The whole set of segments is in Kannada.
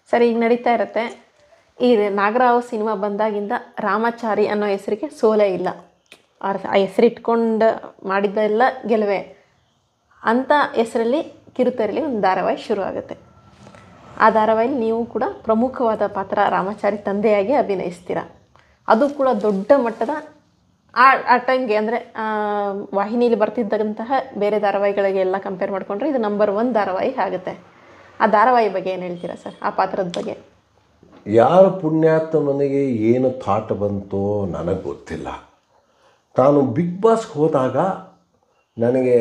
ಸರ್ ಈಗ ನಡೀತಾ ಇರುತ್ತೆ ಈ ನಾಗರಾವ್ ಸಿನಿಮಾ ಬಂದಾಗಿಂದ ರಾಮಾಚಾರಿ ಅನ್ನೋ ಹೆಸರಿಗೆ ಸೋಲೇ ಇಲ್ಲ ಆ ಆ ಹೆಸರಿಟ್ಕೊಂಡು ಮಾಡಿದ್ದೆಲ್ಲ ಗೆಲುವೆ ಅಂಥ ಹೆಸರಲ್ಲಿ ಕಿರುತೆರೆಯಲ್ಲಿ ಒಂದು ಧಾರಾವಾಹಿ ಶುರು ಆಗುತ್ತೆ ಆ ಧಾರಾವಾಹಿಲಿ ನೀವು ಕೂಡ ಪ್ರಮುಖವಾದ ಪಾತ್ರ ರಾಮಾಚಾರಿ ತಂದೆಯಾಗಿ ಅಭಿನಯಿಸ್ತೀರ ಅದು ಕೂಡ ದೊಡ್ಡ ಮಟ್ಟದ ಆ ಆ ಟೈಮ್ಗೆ ಅಂದರೆ ವಾಹಿನಿಯಲ್ಲಿ ಬರ್ತಿದ್ದಂತಹ ಬೇರೆ ಧಾರಾವಾಹಿಗಳಿಗೆಲ್ಲ ಕಂಪೇರ್ ಮಾಡಿಕೊಂಡ್ರೆ ಇದು ನಂಬರ್ ಒನ್ ಧಾರಾವಾಹಿ ಆಗುತ್ತೆ ಆ ಧಾರಾವಾಹಿ ಬಗ್ಗೆ ಏನು ಹೇಳ್ತೀರಾ ಸರ್ ಆ ಪಾತ್ರದ ಬಗ್ಗೆ ಯಾರ ಪುಣ್ಯಾತ್ಮನಿಗೆ ಏನು ಥಾಟ್ ಬಂತೋ ನನಗೆ ಗೊತ್ತಿಲ್ಲ ನಾನು ಬಿಗ್ ಬಾಸ್ಗೆ ಹೋದಾಗ ನನಗೆ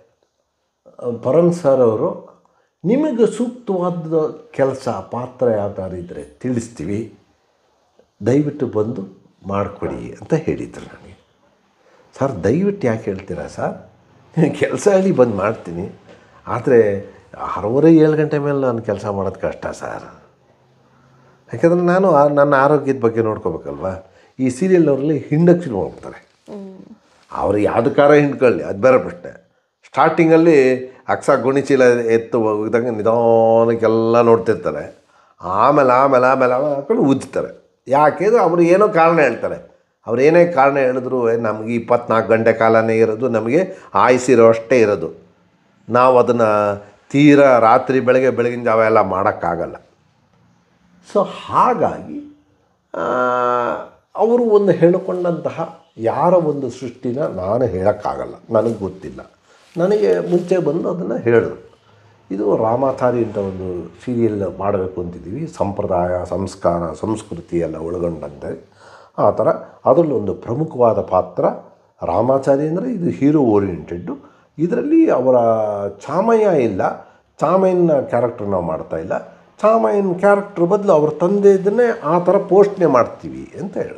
ಪರನ್ ಸರ್ ಅವರು ನಿಮಗೆ ಸೂಕ್ತವಾದ ಕೆಲಸ ಪಾತ್ರ ಯಾವ್ದಾದ್ರು ಇದ್ದರೆ ತಿಳಿಸ್ತೀವಿ ದಯವಿಟ್ಟು ಬಂದು ಮಾಡಿಕೊಡಿ ಅಂತ ಹೇಳಿದರು ನನಗೆ ಸರ್ ದಯವಿಟ್ಟು ಯಾಕೆ ಹೇಳ್ತೀರಾ ಸರ್ ಕೆಲಸ ಹೇಳಿ ಬಂದು ಮಾಡ್ತೀನಿ ಆದರೆ ಆರೂವರೆ ಏಳು ಗಂಟೆ ಮೇಲೆ ನಾನು ಕೆಲಸ ಮಾಡೋದು ಕಷ್ಟ ಸರ್ ಯಾಕಂದರೆ ನಾನು ಆ- ನನ್ನ ಆರೋಗ್ಯದ ಬಗ್ಗೆ ನೋಡ್ಕೋಬೇಕಲ್ವ ಈ ಸೀರಿಯಲ್ನವರಲ್ಲಿ ಹಿಂಡಕ್ಕೆ ಶುರು ಮಾಡ್ತಾರೆ ಅವ್ರು ಯಾವ್ದಕ್ಕಾರ ಹಿಂಡ್ಕೊಳ್ಳಿ ಅದು ಬೇರೆ ಪ್ರಶ್ನೆ ಸ್ಟಾರ್ಟಿಂಗಲ್ಲಿ ಅಕ್ಸ ಗುಣಿಚೀಲ ಎತ್ತು ಹೋಗಿದಂಗೆ ನಿಧಾನಕ್ಕೆಲ್ಲ ನೋಡ್ತಿರ್ತಾರೆ ಆಮೇಲೆ ಆಮೇಲೆ ಆಮೇಲೆ ಆಮೇಲೆ ಹಾಕೊಂಡು ಉಜ್ತಾರೆ ಯಾಕೆಂದ್ರೆ ಅವರು ಏನೋ ಕಾರಣ ಹೇಳ್ತಾರೆ ಅವ್ರು ಏನೇ ಕಾರಣ ಹೇಳಿದ್ರು "ಏ, ನಮಗೆ ಇಪ್ಪತ್ನಾಲ್ಕು ಗಂಟೆ ಕಾಲನೇ ಇರೋದು ನಮಗೆ ಆಯುಸಿರೋ ಅಷ್ಟೇ ಇರೋದು ನಾವು ಅದನ್ನು ತೀರಾ ರಾತ್ರಿ ಬೆಳಗ್ಗೆ ಬೆಳಗಿನ ಜಾವ ಎಲ್ಲ ಮಾಡೋಕ್ಕಾಗಲ್ಲ ಸೊ ಹಾಗಾಗಿ ಆ, ಅವರು ಒಂದು ಹೇಳಿಕೊಂಡಂತಹ ಯಾರ ಒಂದು ಸೃಷ್ಟಿನ ನಾನು ಹೇಳೋಕ್ಕಾಗಲ್ಲ ನನಗೆ ಗೊತ್ತಿಲ್ಲ ನನಗೆ ಮುಂಚೆ ಬಂದು ಅದನ್ನು ಹೇಳಿದ್ರು ಇದು ರಾಮಾಚಾರಿ ಅಂತ ಒಂದು ಸೀರಿಯಲ್ ಮಾಡಬೇಕು ಅಂತಿದ್ದೀವಿ ಸಂಪ್ರದಾಯ ಸಂಸ್ಕಾರ ಸಂಸ್ಕೃತಿ ಎಲ್ಲ ಒಳಗೊಂಡಂತೆ ಆ ಥರ ಅದರಲ್ಲಿ ಒಂದು ಪ್ರಮುಖವಾದ ಪಾತ್ರ ರಾಮಾಚಾರಿ ಅಂದರೆ ಇದು ಹೀರೋ ಓರಿಯೆಂಟೆಡ್ಡು ಇದರಲ್ಲಿ ಅವರ ಚಾಮಯ್ಯ ಇಲ್ಲ ಚಾಮಯ್ಯನ ಕ್ಯಾರೆಕ್ಟರ್ ನಾವು ಮಾಡ್ತಾ ಇಲ್ಲ ಚಾಮಯ್ಯನ ಕ್ಯಾರೆಕ್ಟರ್ ಬದಲು ಅವ್ರ ತಂದೆ ಇದನ್ನೇ ಆ ಥರ ಪೋಷಣೆ ಮಾಡ್ತೀವಿ ಅಂತ ಹೇಳಿದ್ರು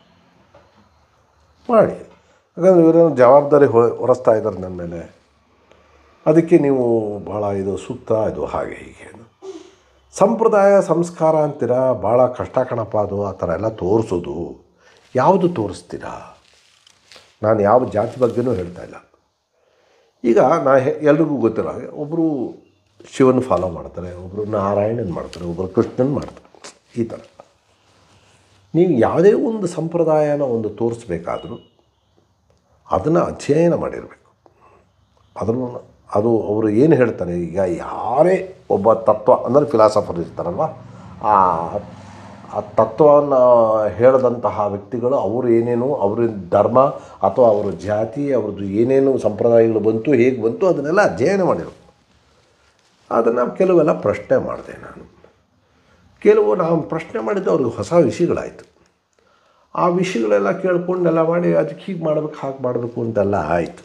ಮಾಡಿ ಯಾಕಂದರೆ ಇವರೇನು ಜವಾಬ್ದಾರಿ ಹೊ ಹೊರಿಸ್ತಾ ಇದ್ದಾರೆ ನನ್ನ ಮೇಲೆ ಅದಕ್ಕೆ ನೀವು ಭಾಳ ಇದು ಸೂಕ್ತ ಇದು ಹಾಗೆ ಹೀಗೆ ಸಂಪ್ರದಾಯ ಸಂಸ್ಕಾರ ಅಂತೀರ ಭಾಳ ಕಷ್ಟ ಕಣಪ್ಪ ಅದು ಆ ಥರ ಎಲ್ಲ ತೋರಿಸೋದು ಯಾವುದು ತೋರಿಸ್ತೀರಾ ನಾನು ಯಾವ ಜಾತಿ ಬಗ್ಗೆನೂ ಹೇಳ್ತಾ ಇಲ್ಲ ಈಗ ನಾ ಹೆ- ಎಲ್ರಿಗೂ ಗೊತ್ತಿರೋ ಹಾಗೆ ಒಬ್ಬರು ಶಿವನ ಫಾಲೋ ಮಾಡ್ತಾರೆ ಒಬ್ಬರು ನಾರಾಯಣನ್ ಮಾಡ್ತಾರೆ ಒಬ್ಬರು ಕೃಷ್ಣನ್ ಮಾಡ್ತಾರೆ ಈ ಥರ ನೀವು ಯಾವುದೇ ಒಂದು ಸಂಪ್ರದಾಯನ ಒಂದು ತೋರಿಸ್ಬೇಕಾದ್ರೂ ಅದನ್ನು ಅಧ್ಯಯನ ಮಾಡಿರಬೇಕು ಅದನ್ನು ಅದು ಅವರು ಏನು ಹೇಳ್ತಾರೆ ಈಗ ಯಾರೇ ಒಬ್ಬ ತತ್ವ ಅಂದರೆ ಫಿಲಾಸಫರ್ ಇರ್ತಾರಲ್ವ ಆ ಆ ತತ್ವವನ್ನು ಹೇಳಿದಂತಹ ವ್ಯಕ್ತಿಗಳು ಅವರು ಏನೇನು ಅವ್ರ ಧರ್ಮ ಅಥವಾ ಅವರ ಜಾತಿ ಅವ್ರದ್ದು ಏನೇನು ಸಂಪ್ರದಾಯಗಳು ಬಂತು ಹೇಗೆ ಬಂತು ಅದನ್ನೆಲ್ಲ ಅಧ್ಯಯನ ಮಾಡಿರು ಅದನ್ನು ಕೆಲವೆಲ್ಲ ಪ್ರಶ್ನೆ ಮಾಡಿದೆ ನಾನು ಕೆಲವು ನಾವು ಪ್ರಶ್ನೆ ಮಾಡಿದ್ದು ಅವ್ರಿಗೆ ಹೊಸ ವಿಷಯಗಳಾಯಿತು ಆ ವಿಷಯಗಳೆಲ್ಲ ಕೇಳ್ಕೊಂಡೆಲ್ಲ ಮಾಡಿ ಅದಕ್ಕೆ ಹೀಗೆ ಮಾಡ್ಬೇಕು ಹಾಗೆ ಮಾಡಬೇಕು ಅಂತೆಲ್ಲ ಆಯಿತು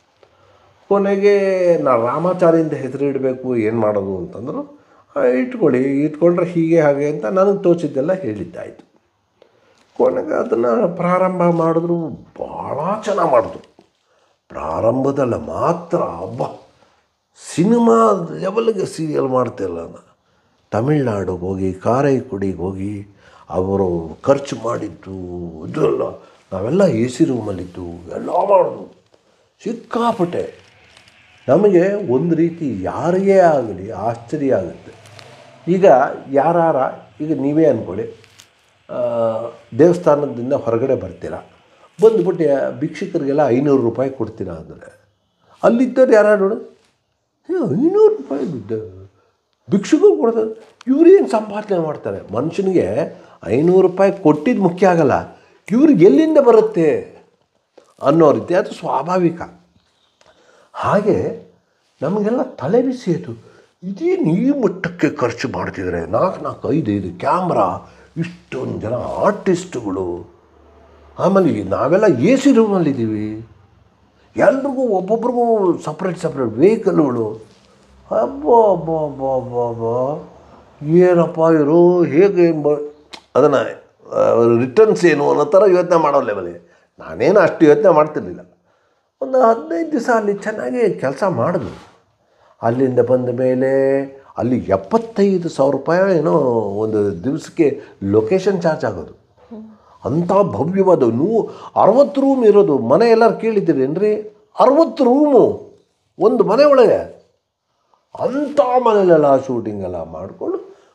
ಕೊನೆಗೆ ನಾ ರಾಮಾಚಾರ್ಯಿಂದ ಹೆಸರು ಇಡಬೇಕು ಏನು ಮಾಡೋದು ಅಂತಂದರು "ಆ, ಇಟ್ಕೊಳ್ಳಿ ಇಟ್ಕೊಂಡ್ರೆ ಹೀಗೆ ಹಾಗೆ ಅಂತ ನನಗೆ ತೋಚಿದ್ದೆಲ್ಲ ಹೇಳಿದ್ದಾಯಿತು ಕೊನೆಗೆ ಅದನ್ನು ಪ್ರಾರಂಭ ಮಾಡಿದ್ರು ಭಾಳ ಚೆನ್ನಾಗಿ ಮಾಡಿದ್ರು ಪ್ರಾರಂಭದಲ್ಲಿ ಮಾತ್ರ ಹಬ್ಬ ಸಿನಿಮಾ ಲೆವೆಲ್ಗೆ ಸೀರಿಯಲ್ ಮಾಡ್ತಿಲ್ಲ ನಾನು ತಮಿಳ್ನಾಡಿಗೆ ಹೋಗಿ ಕಾರೈಕುಡಿಗೆ ಹೋಗಿ ಅವರು ಖರ್ಚು ಮಾಡಿದ್ದು ಇದೆಲ್ಲ ನಾವೆಲ್ಲ ಎ ಸಿ ರೂಮಲ್ಲಿದ್ದು ಎಲ್ಲ ಮಾಡೋದು ಸಿಕ್ಕಾಪಟ್ಟೆ ನಮಗೆ ಒಂದು ರೀತಿ ಯಾರಿಗೇ ಆಗಲಿ ಆಶ್ಚರ್ಯ ಆಗುತ್ತೆ ಈಗ ಯಾರಾರ ಈಗ ನೀವೇ ಅಂದ್ಕೊಳ್ಳಿ ಆ, ದೇವಸ್ಥಾನದಿಂದ ಹೊರಗಡೆ ಬರ್ತೀರಾ ಬಂದುಬಿಟ್ಟು ಭಿಕ್ಷುಕರಿಗೆಲ್ಲ ಐನೂರು ರೂಪಾಯಿ ಕೊಡ್ತೀರಾ ಅಂದರೆ ಅಲ್ಲಿದ್ದವ್ರು ಯಾರು ನೋಡು ಏ ಐನೂರು ರೂಪಾಯಿ ದುಡ್ಡು ಭಿಕ್ಷುಕರು ಕೊಡ್ತಾರೆ ಇವ್ರೇನು ಸಂಪಾದನೆ ಮಾಡ್ತಾರೆ ಮನುಷ್ಯನಿಗೆ ಐನೂರು ರೂಪಾಯಿ ಕೊಟ್ಟಿದ್ದು ಮುಖ್ಯ ಆಗಲ್ಲ ಇವ್ರಿಗೆ ಎಲ್ಲಿಂದ ಬರುತ್ತೆ ಅನ್ನೋ ರೀತಿ ಅದು ಸ್ವಾಭಾವಿಕ ಹಾಗೆ ನಮಗೆಲ್ಲ ತಲೆ ಬಿಸಿ ಆಯಿತು ಇದೇನು ಈ ಮಟ್ಟಕ್ಕೆ ಖರ್ಚು ಮಾಡ್ತಿದ್ದಾರೆ ನಾಲ್ಕು ನಾಲ್ಕು ಐದು ಐದು ಕ್ಯಾಮ್ರಾ ಇಷ್ಟೊಂದು ಜನ ಆರ್ಟಿಸ್ಟ್ಗಳು ಆಮೇಲೆ ಈ ನಾವೆಲ್ಲ ಎ ಸಿ ರೂಮಲ್ಲಿದ್ದೀವಿ ಎಲ್ರಿಗೂ ಒಬ್ಬೊಬ್ರಿಗೂ ಸಪ್ರೇಟ್ ಸಪ್ರೇಟ್ ವೆಹಿಕಲ್ಗಳು ಅಬ್ಬೋ ಅಬ್ಬೋ ಅಬ್ಬೋ ಅಬ್ಬೋ ಅಬ್ಬೋ ಏನಪ್ಪ ಇವರು ಹೇಗೆ ಬ ಅದನ್ನು ರಿಟರ್ನ್ಸ್ ಏನು ಅನ್ನೋ ಥರ ಯೋಚನೆ ಮಾಡೋ ಲೆವೆಲಿಗೆ ನಾನೇನು ಅಷ್ಟು ಯೋಚನೆ ಮಾಡ್ತಿರ್ಲಿಲ್ಲ ಒಂದು ಹದಿನೈದು ದಿವಸ ಅಲ್ಲಿ ಚೆನ್ನಾಗಿ ಕೆಲಸ ಮಾಡಿದ್ರು ಅಲ್ಲಿಂದ ಬಂದ ಮೇಲೆ ಅಲ್ಲಿ ಎಪ್ಪತ್ತೈದು ಸಾವಿರ ರೂಪಾಯಿ ಏನೋ ಒಂದು ದಿವಸಕ್ಕೆ ಲೊಕೇಶನ್ ಚಾರ್ಜ್ ಆಗೋದು ಅಂಥ ಭವ್ಯವಾದ ನೀವು ಅರವತ್ತು ರೂಮ್ ಇರೋದು ಮನೆ ಎಲ್ಲರೂ ಕೇಳಿದ್ದೀರೇನ್ರಿ ಅರವತ್ತು ರೂಮು ಒಂದು ಮನೆ ಒಳಗೆ ಅಂಥ ಮನೇಲೆಲ್ಲ ಶೂಟಿಂಗ್ ಎಲ್ಲ ಮಾಡಿಕೊಂಡು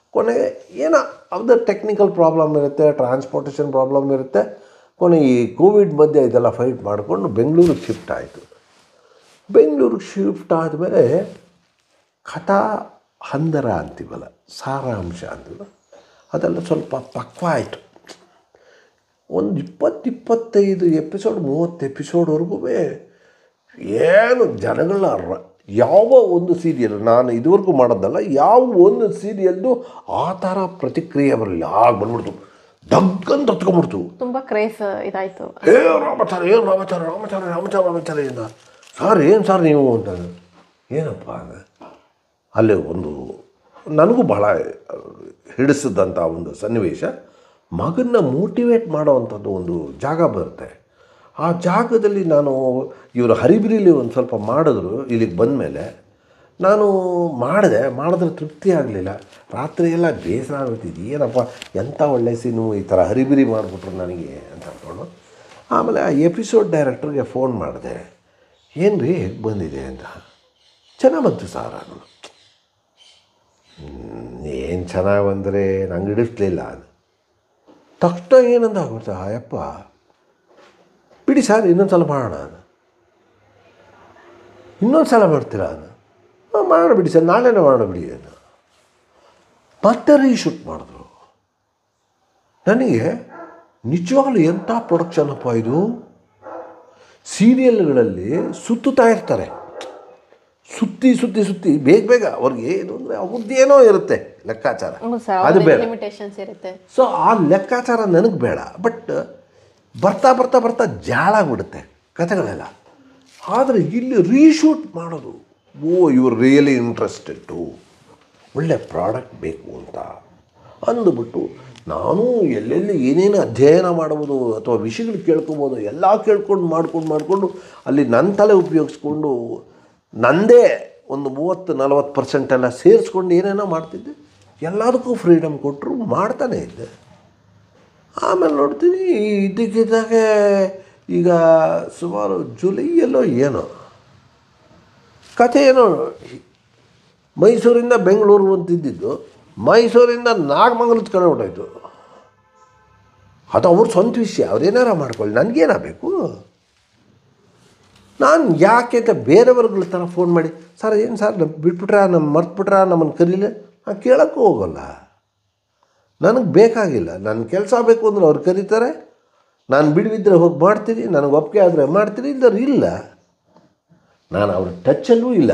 ಕೊನೆಗೆ ಏನೋ ಅದು ಟೆಕ್ನಿಕಲ್ ಪ್ರಾಬ್ಲಮ್ ಇರುತ್ತೆ ಟ್ರಾನ್ಸ್ಪೋರ್ಟೇಷನ್ ಪ್ರಾಬ್ಲಮ್ ಇರುತ್ತೆ ಕೊನೆ ಈ ಕೋವಿಡ್ ಮಧ್ಯೆ ಇದೆಲ್ಲ ಫೈಟ್ ಮಾಡಿಕೊಂಡು ಬೆಂಗಳೂರಿಗೆ ಶಿಫ್ಟ್ ಆಯಿತು ಬೆಂಗಳೂರಿಗೆ ಶಿಫ್ಟ್ ಆದಮೇಲೆ ಕಥಾ ಹಂದರ ಅಂತೀವಲ್ಲ ಸಾರಾಂಶ ಅಂತೀವಲ್ಲ ಅದೆಲ್ಲ ಸ್ವಲ್ಪ ಪಕ್ವ ಆಯಿತು ಒಂದು ಇಪ್ಪತ್ತು ಇಪ್ಪತ್ತೈದು ಎಪಿಸೋಡ್ ಮೂವತ್ತು ಎಪಿಸೋಡ್ವರೆಗೂ ಏನು ಜನಗಳನ್ನ ರ- ಯಾವ ಒಂದು ಸೀರಿಯಲ್ ನಾನು ಇದುವರೆಗೂ ಮಾಡೋದಲ್ಲ ಯಾವ ಒಂದು ಸೀರಿಯಲ್ದು ಆ ಥರ ಪ್ರತಿಕ್ರಿಯೆ ಬರಲಿಲ್ಲ ಆಗ ಬಂದ್ಬಿಡ್ತು ದಗ್ಗಂತ ಹತ್ಕೊಂಡ್ಬಿಡ್ತು ತುಂಬ ಕ್ರೇಸ್ ಇದಾಯಿತು ಏ ರಾಮಚಾರ ಏನು ರಾಮಚಾರ ರಾಮಚಾರ ರಾಮಚಾರ ರಾಮಚಾರ ಏನು ಸರ್ ಏನು ಸರ್ ನೀವು ಅಂತ ಏನಪ್ಪ ಅಂದೆ. ಅಲ್ಲಿ ಒಂದು ನನಗೂ ಬಹಳ ಹಿಡಿಸಿದಂಥ ಒಂದು ಸನ್ನಿವೇಶ ಮಗನ್ನ ಮೋಟಿವೇಟ್ ಮಾಡೋವಂಥದ್ದು ಒಂದು ಜಾಗ ಬರುತ್ತೆ ಆ ಜಾಗದಲ್ಲಿ ನಾನು ಇವರು ಹರಿಬಿರಿಲಿ ಒಂದು ಸ್ವಲ್ಪ ಮಾಡಿದ್ರು ಇಲ್ಲಿಗೆ ಬಂದಮೇಲೆ ನಾನು ಮಾಡಿದೆ ಮಾಡಿದ್ರೆ ತೃಪ್ತಿ ಆಗಲಿಲ್ಲ ರಾತ್ರಿ ಎಲ್ಲ ಬೇಸರ ಆಗ್ಬಿಟ್ಟಿದ್ದು ಏನಪ್ಪ ಎಂಥ ಒಳ್ಳೆ ಸೀನು ಈ ಥರ ಹರಿಬಿರಿ ಮಾಡಿಬಿಟ್ರು ನನಗೆ ಅಂತ ಅಂದ್ಕೊಂಡು ಆಮೇಲೆ ಆ ಎಪಿಸೋಡ್ ಡೈರೆಕ್ಟ್ರಿಗೆ ಫೋನ್ ಮಾಡಿದೆ ಏನು ರೀ ಹೇಗೆ ಬಂದಿದೆ ಅಂತ ಚೆನ್ನಾಗಿ ಬಂತು ಸರ್ ನಾನು ಏನು ಚೆನ್ನಾಗಿ ಬಂದರೆ ನಂಗೆ ಹಿಡಿಸ್ಲಿಲ್ಲ ಅದು ತಕ್ಷಣ ಏನಂದ ಗೊತ್ತಾ ಅಯ್ಯಪ್ಪ ಬಿಡಿ ಸರ್ ಇನ್ನೊಂದು ಸಲ ಮಾಡೋಣ ಅದು ಇನ್ನೊಂದು ಸಲ ಮಾಡ್ತೀರಾ ಅದು ಹಾಂ ಮಾಡೋಣ ಬಿಡಿ ಸರ್ ನಾಳೆನೇ ಮಾಡೋಣ ಬಿಡಿ ಅದು ಮತ್ತೆ ರೀಶೂಟ್ ಮಾಡಿದ್ರು ನನಗೆ ನಿಜವಾಗ್ಲೂ ಎಂಥ ಪ್ರೊಡಕ್ಷನ್ ಅಪ್ಪ ಇದು ಸೀರಿಯಲ್ಗಳಲ್ಲಿ ಸುತ್ತುತ್ತಾ ಇರ್ತಾರೆ ಸುತ್ತಿ ಸುತ್ತಿ ಸುತ್ತಿ ಬೇಗ ಬೇಗ ಅವ್ರಿಗೆ ಏನು ಅಂದರೆ ಅವ್ರದ್ದೇನೋ ಇರುತ್ತೆ ಲೆಕ್ಕಾಚಾರ ಹ್ಞೂ ಸರ್ ಅದು ಬೇಡ ಲಿಮಿಟೇಷನ್ಸ್ ಇರುತ್ತೆ ಸೊ ಆ ಲೆಕ್ಕಾಚಾರ ನನಗೆ ಬೇಡ ಬಟ್ ಬರ್ತಾ ಬರ್ತಾ ಬರ್ತಾ ಜಾಳಾಗ್ಬಿಡುತ್ತೆ ಕಥೆಗಳೆಲ್ಲ ಆದರೆ ಇಲ್ಲಿ ರೀಶೂಟ್ ಮಾಡೋದು ಓ ಇವರು ರಿಯಲಿ ಇಂಟ್ರೆಸ್ಟೆಡ್ಡು ಒಳ್ಳೆ ಪ್ರಾಡಕ್ಟ್ ಬೇಕು ಅಂತ ಅಂದುಬಿಟ್ಟು ನಾನು ಎಲ್ಲೆಲ್ಲಿ ಏನೇನು ಅಧ್ಯಯನ ಮಾಡ್ಬೋದು ಅಥವಾ ವಿಷಯಗಳು ಕೇಳ್ಕೊಬೋದು ಎಲ್ಲ ಕೇಳ್ಕೊಂಡು ಮಾಡ್ಕೊಂಡು ಮಾಡಿಕೊಂಡು ಅಲ್ಲಿ ನನ್ನ ತಲೆ ಉಪಯೋಗಿಸ್ಕೊಂಡು ನಂದೇ ಒಂದು ಮೂವತ್ತು ನಲವತ್ತು ಪರ್ಸೆಂಟ್ ಎಲ್ಲ ಸೇರಿಸ್ಕೊಂಡು ಏನೇನೋ ಮಾಡ್ತಿದ್ದೆ ಎಲ್ಲದಕ್ಕೂ ಫ್ರೀಡಮ್ ಕೊಟ್ಟರು ಮಾಡ್ತಾನೆ ಇದ್ದೆ ಆಮೇಲೆ ನೋಡ್ತೀನಿ ಇದಕ್ಕಿದ್ದಾಗೆ ಈಗ ಸುಮಾರು ಜುಲೈಯಲ್ಲೋ ಏನೋ ಕಥೆ ಏನೋ ಮೈಸೂರಿಂದ ಬೆಂಗಳೂರು ಅಂತಿದ್ದಿದ್ದು ಮೈಸೂರಿಂದ ನಾಗಮಂಗಲದ ಕಡೆ ಹೊರಟಾಯ್ತು ಅದು ಅವ್ರ ಸ್ವಂತ ವಿಷಯ ಅವ್ರೇನಾರ ಮಾಡ್ಕೊಳ್ಳಿ ನನಗೇನಾಗಬೇಕು ನಾನು ಯಾಕೆ ಅಂತ ಬೇರೆಯವ್ರಗಳ ಥರ ಫೋನ್ ಮಾಡಿ ಸರ್ ಏನು ಸರ್ ನಮ್ಮ ಬಿಟ್ಬಿಟ್ರಾ ನಮ್ಮ ಮರ್ತ್ಬಿಟ್ರಾ ನಮ್ಮನ್ನು ಕರೀಲ ನಾನು ಕೇಳೋಕ್ಕೂ ಹೋಗಲ್ಲ ನನಗೆ ಬೇಕಾಗಿಲ್ಲ ನನ್ನ ಕೆಲಸ ಬೇಕು ಅಂದ್ರೆ ಅವ್ರು ಕರೀತಾರೆ ನಾನು ಬಿಡುವಿದ್ರೆ ಹೋಗಿ ಮಾಡ್ತೀನಿ ನನಗೆ ಒಪ್ಪಿಗೆ ಆದರೆ ಮಾಡ್ತೀನಿ ಇಲ್ಲದ್ರೆ ಇಲ್ಲ ನಾನು ಅವ್ರ ಟಚ್ಚಲ್ಲೂ ಇಲ್ಲ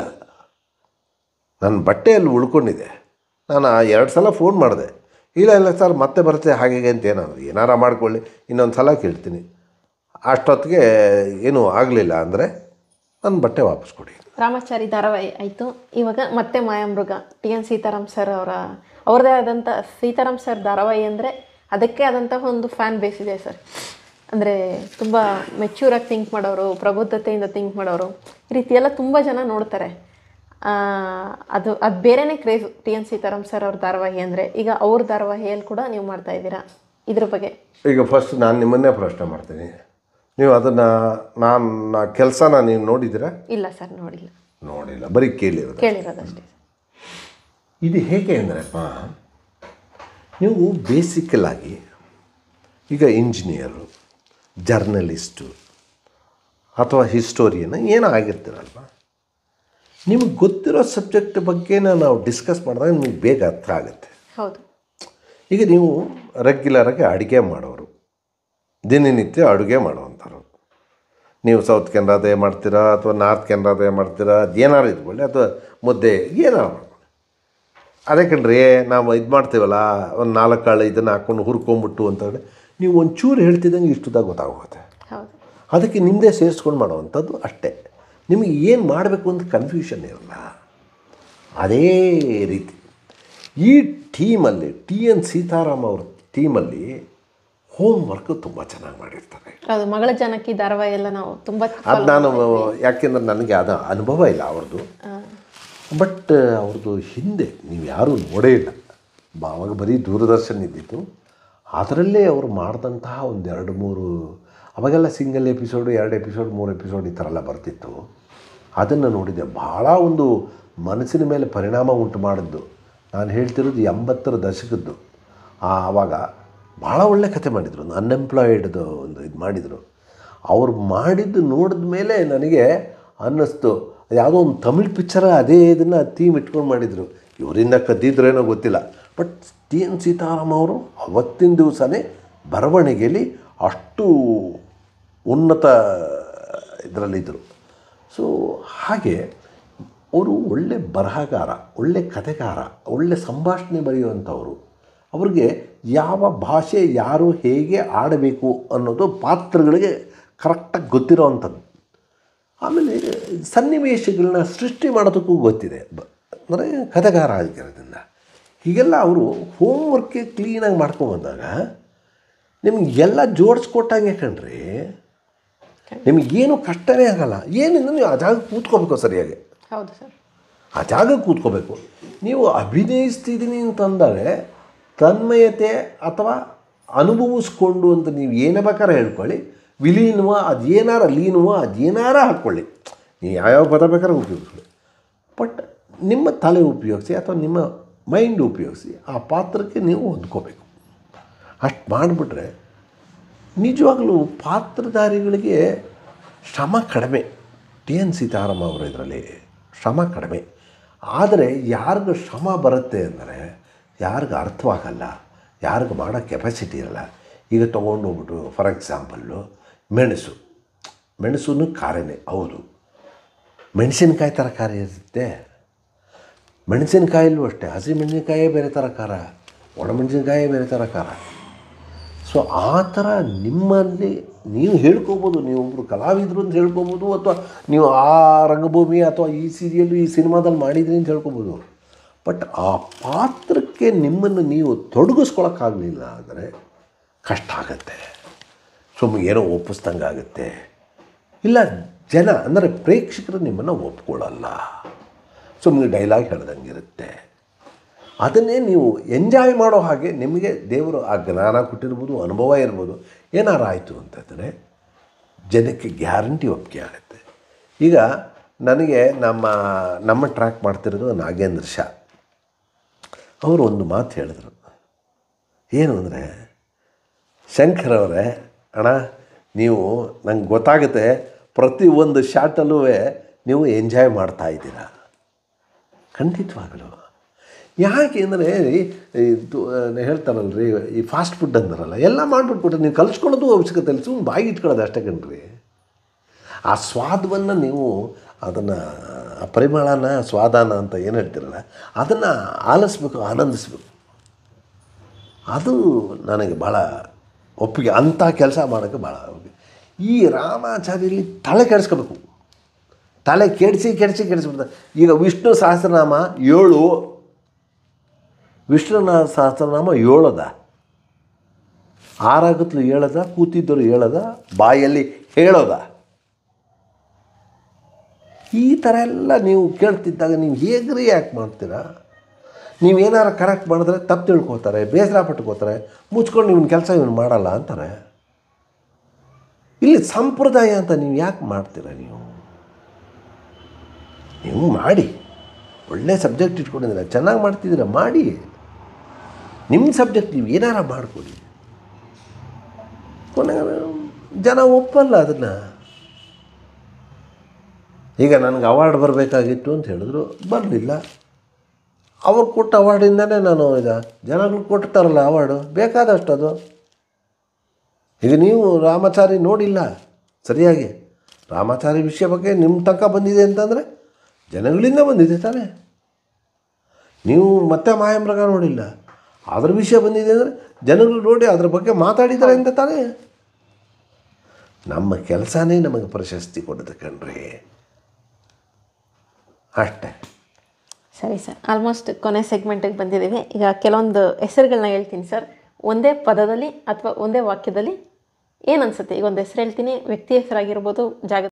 ನನ್ನ ಬಟ್ಟೆಯಲ್ಲಿ ಉಳ್ಕೊಂಡಿದೆ ನಾನು ಆ ಎರಡು ಸಲ ಫೋನ್ ಮಾಡಿದೆ ಇಲ್ಲ ಇಲ್ಲ ಸರ್ ಮತ್ತೆ ಬರುತ್ತೆ ಹಾಗೆ ಹೀಗೆ ಅಂತ ಏನಾದ್ರು ಏನಾರ ಮಾಡ್ಕೊಳ್ಳಿ ಇನ್ನೊಂದು ಸಲ ಕೇಳ್ತೀನಿ ಅಷ್ಟೊತ್ತಿಗೆ ಏನೂ ಆಗಲಿಲ್ಲ ಅಂದರೆ ನನ್ನ ಬಟ್ಟೆ ವಾಪಸ್ ಕೊಡಿ ರಾಮಾಚಾರಿ ಧಾರಾವಾಹಿ ಆಯಿತು ಇವಾಗ ಮತ್ತೆ Mayamruga T N Seetharam sir ಅವರ ಅವ್ರದ್ದೇ ಆದಂಥ ಸೀತಾರಾಮ್ ಸರ್ ಧಾರಾವಾಹಿ ಅಂದರೆ ಅದಕ್ಕೆ ಆದಂತಹ ಒಂದು ಫ್ಯಾನ್ ಬೇಸ್ ಇದೆ ಸರ್ ಅಂದರೆ ತುಂಬ ಮೆಚ್ಯೂರಾಗಿ ಥಿಂಕ್ ಮಾಡೋರು ಪ್ರಬುದ್ಧತೆಯಿಂದ ಥಿಂಕ್ ಮಾಡೋರು ಈ ರೀತಿ ಎಲ್ಲ ತುಂಬ ಜನ ನೋಡ್ತಾರೆ ಆ, ಅದು ಅದು ಬೇರೆನೇ craze T N Seetharam sir ಅವ್ರ ಧಾರಾವಾಹಿ ಅಂದರೆ ಈಗ ಅವ್ರ ಧಾರಾವಾಹಿಯಲ್ಲಿ ಕೂಡ ನೀವು ಮಾಡ್ತಾ ಇದ್ದೀರಾ ಇದ್ರ ಬಗ್ಗೆ ಈಗ ಫಸ್ಟ್ ನಾನು ನಿಮ್ಮನ್ನೇ ಪ್ರಶ್ನೆ ಮಾಡ್ತೀನಿ ನೀವು ಅದನ್ನು ನಾನು ನಾ ಕೆಲಸನ ನೀವು ನೋಡಿದ್ದೀರಾ ಇಲ್ಲ ಸರ್ ನೋಡಿಲ್ಲ ನೋಡಿಲ್ಲ ಬರೀ ಕೇಳಿರೋದು ಕೇಳಿರೋದಷ್ಟೇ ಇದು ಹೇಗೆ ಅಂದ್ರಪ್ಪ ನೀವು ಬೇಸಿಕಲ್ ಆಗಿ ಈಗ ಇಂಜಿನಿಯರು ಜರ್ನಲಿಸ್ಟು ಅಥವಾ ಹಿಸ್ಟೋರಿಯನ್ ಏನೋ ಆಗಿರ್ತೀರಲ್ವ ನಿಮಗೆ ಗೊತ್ತಿರೋ ಸಬ್ಜೆಕ್ಟ್ ಬಗ್ಗೆನ ನಾವು ಡಿಸ್ಕಸ್ ಮಾಡಿದಾಗ ನಿಮಗೆ ಬೇಗ ಅರ್ಥ ಆಗುತ್ತೆ ಹೌದು ಈಗ ನೀವು ರೆಗ್ಯುಲರಾಗಿ ಅಡುಗೆ ಮಾಡೋರು ದಿನನಿತ್ಯ ಅಡುಗೆ ಮಾಡೋವಂಥವ್ರು ನೀವು ಸೌತ್ ಕೆನರಾದೇ ಮಾಡ್ತೀರಾ ಅಥವಾ ನಾರ್ತ್ ಕೆನರಾದೇ ಮಾಡ್ತೀರಾ ಅದು ಏನಾರು ಇದ್ಕೊಳ್ಳಿ ಅಥವಾ ಮುದ್ದೆ ಏನಾರು ಮಾಡ್ಕೊಳ್ಳಿ ಅದೇ ಕಣ್ರಿ ನಾವು ಇದು ಮಾಡ್ತೀವಲ್ಲ ಒಂದು ನಾಲ್ಕು ಕಾಳು ಇದನ್ನು ಹಾಕ್ಕೊಂಡು ಹುರ್ಕೊಂಬಿಟ್ಟು ಅಂತಂದರೆ ನೀವು ಒಂಚೂರು ಹೇಳ್ತಿದ್ದಂಗೆ ಇಷ್ಟುದಾಗ ಗೊತ್ತಾಗುತ್ತೆ ಹೌದು ಅದಕ್ಕೆ ನಿಮ್ಮದೇ ಸೇರಿಸ್ಕೊಂಡು ಮಾಡೋವಂಥದ್ದು ಅಷ್ಟೇ ನಿಮಗೆ ಏನು ಮಾಡಬೇಕು ಅಂತ ಕನ್ಫ್ಯೂಷನ್ ಇರಲ್ಲ ಅದೇ ರೀತಿ ಈ ಟೀಮಲ್ಲಿ ಟಿ ಎನ್ ಸೀತಾರಾಮ್ ಅವ್ರ ಟೀಮಲ್ಲಿ ಹೋಮ್ ವರ್ಕ್ ತುಂಬ ಚೆನ್ನಾಗಿ ಮಾಡಿರ್ತಾರೆ ಹೌದು ಮಗಳ ಜನಕ್ಕೆ ಈ ಧಾರಾವಾಹಿ ಎಲ್ಲ ನಾವು ತುಂಬ ಅದು ನಾನು ಯಾಕೆಂದ್ರೆ ನನಗೆ ಅದು ಅನುಭವ ಇಲ್ಲ ಅವ್ರದ್ದು ಬಟ್ ಅವ್ರದ್ದು ಹಿಂದೆ ನೀವು ಯಾರೂ ನೋಡೇ ಇಲ್ಲ ಬ- ಅವಾಗ ಬರೀ ದೂರದರ್ಶನ ಇದ್ದಿತ್ತು ಅದರಲ್ಲೇ ಅವರು ಮಾಡಿದಂತಹ ಒಂದು ಎರಡು ಮೂರು ಅವಾಗೆಲ್ಲ ಸಿಂಗಲ್ ಎಪಿಸೋಡು ಎರಡು ಎಪಿಸೋಡ್ ಮೂರು ಎಪಿಸೋಡ್ ಈ ಥರ ಎಲ್ಲ ಬರ್ತಿತ್ತು ಅದನ್ನು ನೋಡಿದೆ ಭಾಳ ಒಂದು ಮನಸ್ಸಿನ ಮೇಲೆ ಪರಿಣಾಮ ಉಂಟು ಮಾಡಿದ್ದು ನಾನು ಹೇಳ್ತಿರೋದು ಎಂಬತ್ತರ ದಶಕದ್ದು ಆ ಆವಾಗ ಭಾಳ ಒಳ್ಳೆ ಕತೆ ಮಾಡಿದರು ಒಂದು ಅನ್ಎಂಪ್ಲಾಯ್ಡ್ದು ಒಂದು ಇದು ಮಾಡಿದರು ಅವ್ರು ಮಾಡಿದ್ದು ನೋಡಿದ ಮೇಲೆ ನನಗೆ ಅನ್ನಿಸ್ತು ಯಾವುದೋ ಒಂದು ತಮಿಳ್ ಪಿಕ್ಚರ ಅದೇ ಇದನ್ನು ಥೀಮ್ ಇಟ್ಕೊಂಡು ಮಾಡಿದರು ಇವರಿಂದ ಕದ್ದಿದ್ರೇನೋ ಗೊತ್ತಿಲ್ಲ ಬಟ್ ಟಿ ಎನ್ ಸೀತಾರಾಮ್ ಅವರು ಅವತ್ತಿನ ದಿವಸನೇ ಬರವಣಿಗೆಯಲ್ಲಿ ಅಷ್ಟು ಉನ್ನತ ಇದರಲ್ಲಿದ್ದರು ಸೊ ಹಾಗೆ ಅವರು ಒಳ್ಳೆ ಬರಹಗಾರ ಒಳ್ಳೆ ಕಥೆಗಾರ ಒಳ್ಳೆ ಸಂಭಾಷಣೆ ಬರೆಯುವಂಥವ್ರು ಅವ್ರಿಗೆ ಯಾವ ಭಾಷೆ ಯಾರು ಹೇಗೆ ಆಡಬೇಕು ಅನ್ನೋದು ಪಾತ್ರಗಳಿಗೆ ಕರೆಕ್ಟಾಗಿ ಗೊತ್ತಿರೋವಂಥದ್ದು ಆಮೇಲೆ ಸನ್ನಿವೇಶಗಳನ್ನ ಸೃಷ್ಟಿ ಮಾಡೋದಕ್ಕೂ ಗೊತ್ತಿದೆ ಬ ಅಂದರೆ ಕಥೆಗಾರ ಆಗಿರೋದ್ರಿಂದ ಹೀಗೆಲ್ಲ ಅವರು ಹೋಮ್ವರ್ಕೆ ಕ್ಲೀನಾಗಿ ಮಾಡ್ಕೊಂಬಂದಾಗ ನಿಮ್ಗೆ ಎಲ್ಲ ಜೋಡಿಸ್ಕೊಟ್ಟಂಗೆ ಕಣ್ರಿ ನಿಮಗೇನು ಕಷ್ಟನೇ ಆಗಲ್ಲ ಏನಿಲ್ಲ ನೀವು ಆ ಜಾಗಕ್ಕೆ ಕೂತ್ಕೋಬೇಕು ಸರಿಯಾಗಿ ಹೌದು ಸರ್ ಆ ಜಾಗಕ್ಕೆ ಕೂತ್ಕೋಬೇಕು ನೀವು ಅಭಿನಯಿಸ್ತಿದ್ದೀನಿ ಅಂತಂದರೆ ತನ್ಮಯತೆ ಅಥವಾ ಅನುಭವಿಸ್ಕೊಂಡು ಅಂತ ನೀವು ಏನೇ ಬೇಕಾದ್ರೆ ಹೇಳ್ಕೊಳ್ಳಿ ವಿಲೀನವ ಅದೇನಾರ ಲೀನವ ಅದೇನಾರ ಹಾಕ್ಕೊಳ್ಳಿ ನೀವು ಯಾವ್ಯಾವ ಪದ ಬೇಕಾದ್ರೆ ಉಪಯೋಗಿಸ್ಕೊಳ್ಳಿ ಬಟ್ ನಿಮ್ಮ ತಲೆ ಉಪಯೋಗಿಸಿ ಅಥವಾ ನಿಮ್ಮ ಮೈಂಡ್ ಉಪಯೋಗಿಸಿ ಆ ಪಾತ್ರಕ್ಕೆ ನೀವು ಹೊಂದ್ಕೋಬೇಕು ಅಷ್ಟು ಮಾಡಿಬಿಟ್ರೆ ನಿಜವಾಗಲೂ ಪಾತ್ರಧಾರಿಗಳಿಗೆ ಶ್ರಮ ಕಡಿಮೆ ಟಿ ಎನ್ ಸೀತಾರಾಮ ಅವರು ಇದರಲ್ಲಿ ಶ್ರಮ ಕಡಿಮೆ ಆದರೆ ಯಾರಿಗೂ ಶ್ರಮ ಬರುತ್ತೆ ಅಂದರೆ ಯಾರಿಗೂ ಅರ್ಥವಾಗಲ್ಲ ಯಾರಿಗೂ ಮಾಡೋ ಕೆಪಾಸಿಟಿ ಇರಲ್ಲ ಈಗ ತೊಗೊಂಡು ಹೋಗ್ಬಿಟ್ಟು ಫಾರ್ ಎಕ್ಸಾಂಪಲ್ಲು ಮೆಣಸು ಮೆಣಸು ಖಾರನೇ ಹೌದು ಮೆಣಸಿನ್ಕಾಯಿ ಥರ ಖಾರ ಇರುತ್ತೆ ಮೆಣಸಿನ್ಕಾಯಲ್ಲೂ ಅಷ್ಟೇ ಹಸಿ ಮೆಣಸಿನ್ಕಾಯೇ ಬೇರೆ ಥರ ಖಾರ ಒಣಮೆಣಸಿನ್ಕಾಯೇ ಬೇರೆ ಥರ ಖಾರ ಸೊ ಆ ಥರ ನಿಮ್ಮಲ್ಲಿ ನೀವು ಹೇಳ್ಕೊಬೋದು ನೀವು ಒಬ್ಬರು ಕಲಾವಿದರು ಅಂತ ಹೇಳ್ಕೊಬೋದು ಅಥವಾ ನೀವು ಆ ರಂಗಭೂಮಿ ಅಥವಾ ಈ ಸೀರಿಯಲ್ಲು ಈ ಸಿನಿಮಾದಲ್ಲಿ ಮಾಡಿದ್ರಿ ಅಂತ ಹೇಳ್ಕೊಬೋದು ಬಟ್ ಆ ಪಾತ್ರಕ್ಕೆ ನಿಮ್ಮನ್ನು ನೀವು ತೊಡಗಿಸ್ಕೊಳಕ್ಕಾಗಲಿಲ್ಲ ಅಂದರೆ ಕಷ್ಟ ಆಗುತ್ತೆ ಸುಮ್ಮನೆ ಏನೋ ಒಪ್ಪಿಸ್ದಂಗೆ ಆಗುತ್ತೆ ಇಲ್ಲ ಜನ ಅಂದರೆ ಪ್ರೇಕ್ಷಕರು ನಿಮ್ಮನ್ನು ಒಪ್ಕೊಳ್ಳಲ್ಲ ಸುಮ್ಮನೆ ಡೈಲಾಗ್ ಹೇಳ್ದಂಗಿರುತ್ತೆ ಅದನ್ನೇ ನೀವು ಎಂಜಾಯ್ ಮಾಡೋ ಹಾಗೆ ನಿಮಗೆ ದೇವರು ಆ ಜ್ಞಾನ ಕೊಟ್ಟಿರ್ಬೋದು ಅನುಭವ ಇರ್ಬೋದು ಏನಾರು ಆಯಿತು ಅಂತಂದರೆ ಜನಕ್ಕೆ ಗ್ಯಾರಂಟಿ ಒಪ್ಪಿಗೆ ಆಗುತ್ತೆ ಈಗ ನನಗೆ ನಮ್ಮ ನಮ್ಮ ಟ್ರ್ಯಾಕ್ ಮಾಡ್ತಿರೋದು ನಾಗೇಂದ್ರ ಶಾ ಅವರು ಒಂದು ಮಾತು ಹೇಳಿದ್ರು ಏನು ಅಂದರೆ ಶಂಕರ್ ಅವರೇ ಅಣ್ಣ ನೀವು ನಂಗೆ ಗೊತ್ತಾಗುತ್ತೆ ಪ್ರತಿ ಒಂದು ಶಾಟಲ್ಲೂ ನೀವು ಎಂಜಾಯ್ ಮಾಡ್ತಾ ಇದ್ದೀರಾ ಖಂಡಿತವಾಗಲು ಯಾಕೆ ಅಂದರೆ ಇದು ಹೇಳ್ತಾರಲ್ರಿ ಈ ಫಾಸ್ಟ್ ಫುಡ್ ಅಂತಾರಲ್ಲ ಎಲ್ಲ ಮಾಡಿಬಿಟ್ಬಿಟ್ರೆ ನೀವು ಕಲ್ಸ್ಕೊಳ್ಳೋದು ಅವಶ್ಯಕತೆ ಇಲ್ಲ ಸುಮ್ಮನೆ ಬಾಯಿಗೆ ಇಟ್ಕೊಳ್ಳೋದು ಅಷ್ಟೇ ಕಣ್ರಿ ಆ ಸ್ವಾದವನ್ನು ನೀವು ಅದನ್ನು ಆ ಪರಿಮಳನ ಸ್ವಾದಾನ ಅಂತ ಏನು ಹೇಳ್ತಿರಲ್ಲ ಅದನ್ನು ಆಲಿಸ್ಬೇಕು ಆನಂದಿಸ್ಬೇಕು ಅದು ನನಗೆ ಭಾಳ ಒಪ್ಪಿಗೆ ಅಂಥ ಕೆಲಸ ಮಾಡೋಕ್ಕೆ ಭಾಳ ಒಪ್ಪಿಗೆ ಈ ರಾಮಾಚಾರ್ಯಲ್ಲಿ ತಲೆ ಕೆಡಿಸ್ಕೋಬೇಕು ತಲೆ ಕೆಡಿಸಿ ಕೆಡಿಸಿ ಕೆಡಿಸ್ಬಿಡ್ತಾರೆ ಈಗ ವಿಷ್ಣು ಸಹಸ್ರನಾಮ ಏಳು ವಿಷ್ಣುನ ಸಹಸ್ರನಾಮ ಏಳದ ಆರಾಗತ್ಲು ಹೇಳದ ಕೂತಿದ್ದರು ಹೇಳದ ಬಾಯಲ್ಲಿ ಹೇಳೋದ ಈ ಥರ ಎಲ್ಲ ನೀವು ಕೇಳ್ತಿದ್ದಾಗ ನೀವು ಹೇಗೆ ರಿಯಾಕ್ಟ್ ಮಾಡ್ತೀರಾ ನೀವೇನಾರು ಕರೆಕ್ಟ್ ಮಾಡಿದ್ರೆ ತಪ್ಪು ತಿಳ್ಕೊತಾರೆ ಬೇಸರ ಪಟ್ಕೋತಾರೆ ಮುಚ್ಕೊಂಡು ಇವನ್ ಕೆಲಸ ಇವನು ಮಾಡಲ್ಲ ಅಂತಾರೆ ಇಲ್ಲಿ ಸಂಪ್ರದಾಯ ಅಂತ ನೀವು ಯಾಕೆ ಮಾಡ್ತೀರಾ ನೀವು ನೀವು ಮಾಡಿ ಒಳ್ಳೆ ಸಬ್ಜೆಕ್ಟ್ ಇಟ್ಕೊಂಡಿದ್ದೀರ ಚೆನ್ನಾಗಿ ಮಾಡ್ತಿದ್ದೀರ ಮಾಡಿ ನಿಮ್ಮ ಸಬ್ಜೆಕ್ಟ್ ನೀವು ಏನಾರ ಮಾಡಿಕೊಡಿ ಕೊನೆಗೆ ಜನ ಒಪ್ಪಲ್ಲ ಅದನ್ನು ಈಗ ನನಗೆ ಅವಾರ್ಡ್ ಬರಬೇಕಾಗಿತ್ತು ಅಂತ ಹೇಳಿದ್ರು ಬರಲಿಲ್ಲ ಅವ್ರು ಕೊಟ್ಟ ಅವಾರ್ಡಿಂದನೇ ನಾನು ಇದ ಜನಗಳು ಕೊಡ್ತಾರಲ್ಲ ಅವಾರ್ಡು ಬೇಕಾದಷ್ಟು ಅದು ಈಗ ನೀವು ರಾಮಾಚಾರಿ ನೋಡಿಲ್ಲ ಸರಿಯಾಗಿ ರಾಮಾಚಾರಿ ವಿಷಯ ಬಗ್ಗೆ ನಿಮ್ಮ ತನಕ ಬಂದಿದೆ ಅಂತಂದರೆ ಜನಗಳಿಂದ ಬಂದಿದೆ ತಾನೇ ನೀವು ಮತ್ತೆ ಮಾಯಮೃಗ ನೋಡಿಲ್ಲ ಅದ್ರ ವಿಷಯ ಬಂದಿದೆ ಅಂದರೆ ಜನಗಳು ನೋಡಿ ಅದ್ರ ಬಗ್ಗೆ ಮಾತಾಡಿದ್ದಾರೆ ಅಂತ ತಾನೇ ನಮ್ಮ ಕೆಲಸನೇ ನಮಗೆ ಪ್ರಶಸ್ತಿ ಕೊಡೋದು ಕಣ್ರಿ ಅಷ್ಟೇ ಸರಿ ಸರ್ ಆಲ್ಮೋಸ್ಟ್ ಕೊನೆ ಸೆಗ್ಮೆಂಟಿಗೆ ಬಂದಿದ್ದೀವಿ ಈಗ ಕೆಲವೊಂದು ಹೆಸರುಗಳನ್ನ ಹೇಳ್ತೀನಿ ಸರ್ ಒಂದೇ ಪದದಲ್ಲಿ ಅಥವಾ ಒಂದೇ ವಾಕ್ಯದಲ್ಲಿ ಏನು ಅನಿಸುತ್ತೆ ಈಗ ಒಂದು ಹೆಸರು ಹೇಳ್ತೀನಿ ವ್ಯಕ್ತಿ ಹೆಸರಾಗಿರ್ಬೋದು ಜಾಗ